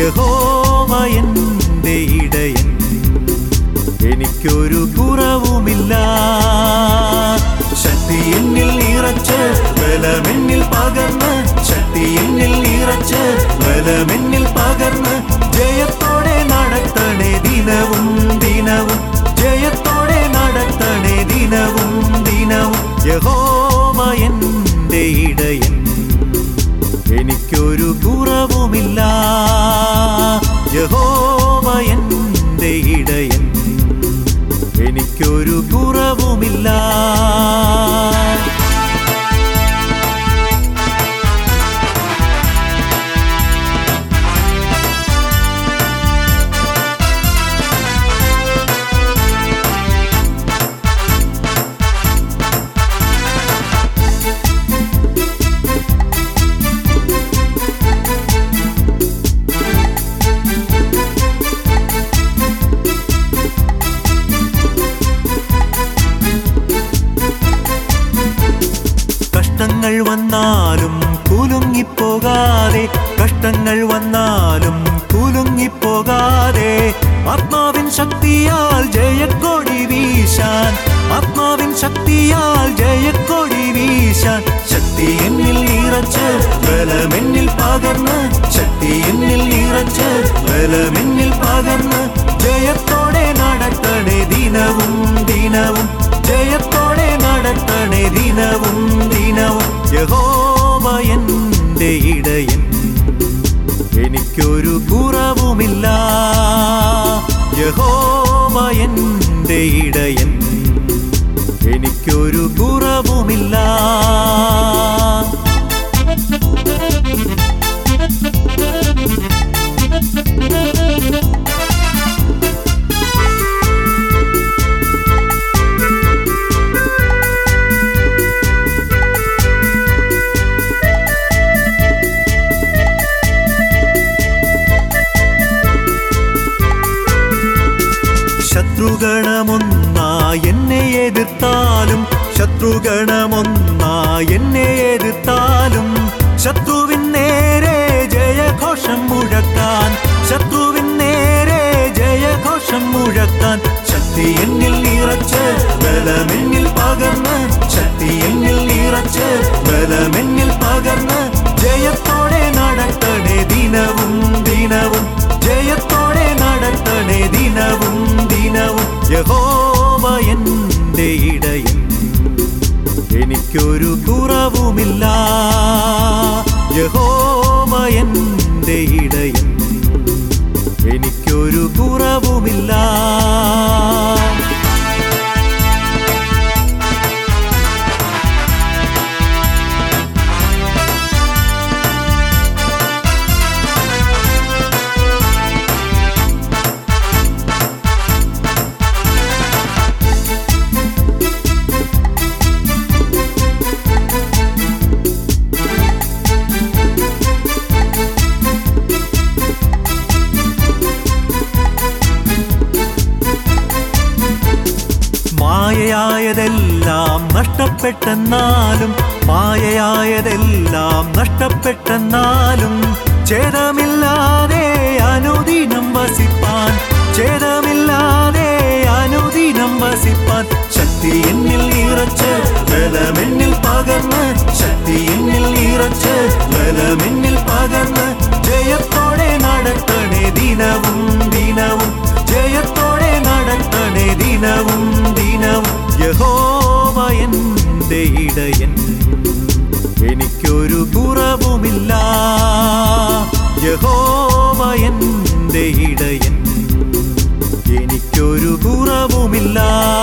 യഹോവ എൻ്റെ ഇടയൻ എനിക്കൊരു കുറവുമില്ല ശക്തി എന്നിൽ നിറച്ച് ബലമെന്നിൽ പകർന്ന് ശക്തി എന്നിൽ നിറച്ച് ബലമെന്നിൽ പകർന്ന് ജയത്തോടെ നടത്തണേ ദിനവും ദിനവും ജയത്തോടെ നടത്തണേ ദിനവും ദിനവും യഹോവ എൻ്റെ ഇടയൻ എനിക്കൊരു കുറവുമില്ല യഹോവ എൻ്റെ ഇടയൻ എനിക്കൊരു കുറവുമില്ല കഷ്ടങ്ങൾ വന്നാലും കുലുങ്ങിപ്പോകാതെ കഷ്ടങ്ങൾ വന്നാലും കുലുങ്ങിപ്പോകാതെ ആത്മാവിൻ ശക്തിയാൽ ജയക്കൊടി വീശാൻ ആത്മാവിൻ ശക്തിയാൽ ജയക്കൊടി വീശാൻ ശക്തി എന്നിൽ നിറച്ച് ബലമെന്നിൽ പകർന്ന് ശക്തി എന്നിൽ നിറച്ച് ബലമെന്നിൽ പകർന്ന് ജയത്തോടെ നടത്തണേ ദിനവും ദിനവും ജയത്തോടെ നടത്തണേ ദിനവും ദിനവും യഹോവ എൻ്റെ ഇടയൻ എനിക്കൊരു കുറവുമില്ല യഹോവ എൻ്റെ ഇടയൻ എനിക്കൊരു കുറവുമില്ല ശത്രുഗണമൊന്നാ എന്നെ എതിർത്താലും ശത്രുഗണമൊന്നാ എന്നെ എതിർത്താലും ശത്രുവിൻ നേരെ ജയഘോഷം മുഴക്കാൻ ശത്രുവിൻ നേരെ ജയഘോഷം മുഴക്കാൻ ശക്തി എന്നിൽ നിറച്ച് ബലമെന്നിൽ പകർന്ന് ശക്തി എന്നിൽ നിറച്ച് ബലമെന്നിൽ പകർന്ന് ജയത്തോടെ നടത്തണേ ദിനവും ദിനവും ജയത്തോടെ നടത്തണേ ദിനവും ദിനവും യഹോവ എൻ്റെ ഇടയൻ എനിക്കൊരു കുറവുമില്ല യഹോവ എൻ്റെ ഇടയൻ എനിക്കൊരു കുറവുമില്ല മായയായതെല്ലാം നഷ്ടപ്പെട്ടെന്നാലും മായയായതെല്ലാം നഷ്ടപ്പെട്ടെന്നാലും ഛേദമില്ലാതെ അനുദിനം വസിപ്പാൻ ഛേദമില്ലാതെ അനുദിനം വസിപ്പാൻ ശക്തി എന്നിൽ നിറച്ച് ബലമെന്നിൽ പകർന്ന് ശക്തി എന്നിൽ നിറച്ച് ബലമെന്നിൽ പകർന്ന് ജയത്തോടെ നടത്തണേ ദിനവും ദിനവും ജയത്തോടെ നടത്തണേ ദിനവും ദിനവും യഹോവ എൻ്റെ ഇടയൻ എനിക്കൊരു കുറവുമില്ല യഹോവ എൻ്റെ ഇടയൻ എനിക്കൊരു കുറവുമില്ല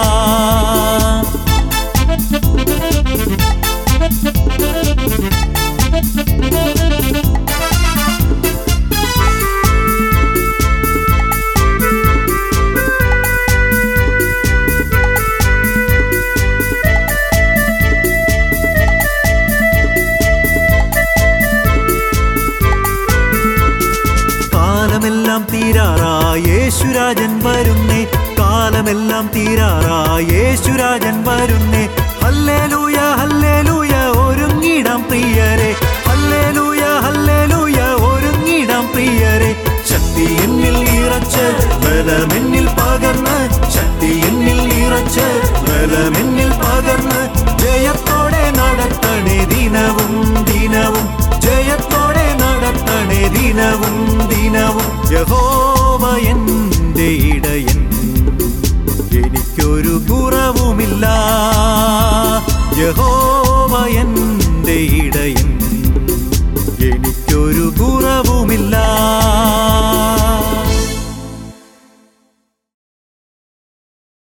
കാലമെല്ലാം തീരാറായി യേശുരാജൻ വരുന്നേ കാലമെല്ലാം തീരാറായി യേശുരാജൻ വരുന്നേ ഹല്ലേലൂയ ഹല്ലേലൂയ ഒരുങ്ങിടാം പ്രിയരെ ഹല്ലേലൂയ ഹല്ലേലൂയ ഒരുങ്ങിടാം പ്രിയരെ ശക്തി എന്നിൽ നിറച്ച് ബലമെന്നിൽ പകർന്ന് ശക്തി എന്നിൽ നിറച്ച് ബലമെന്നിൽ പകർന്ന് ജയത്തോടെ നടത്തണേ ദിനവും ദിനവും ജയത്തോടെ നടത്തണേ ദിനവും ദിനവും യഹോവ എൻ്റെ ഇടയൻ എനിക്കൊരു കുറവുമില്ല യഹോവ എൻ്റെ ഇടയൻ എനിക്കൊരു കുറവുമില്ല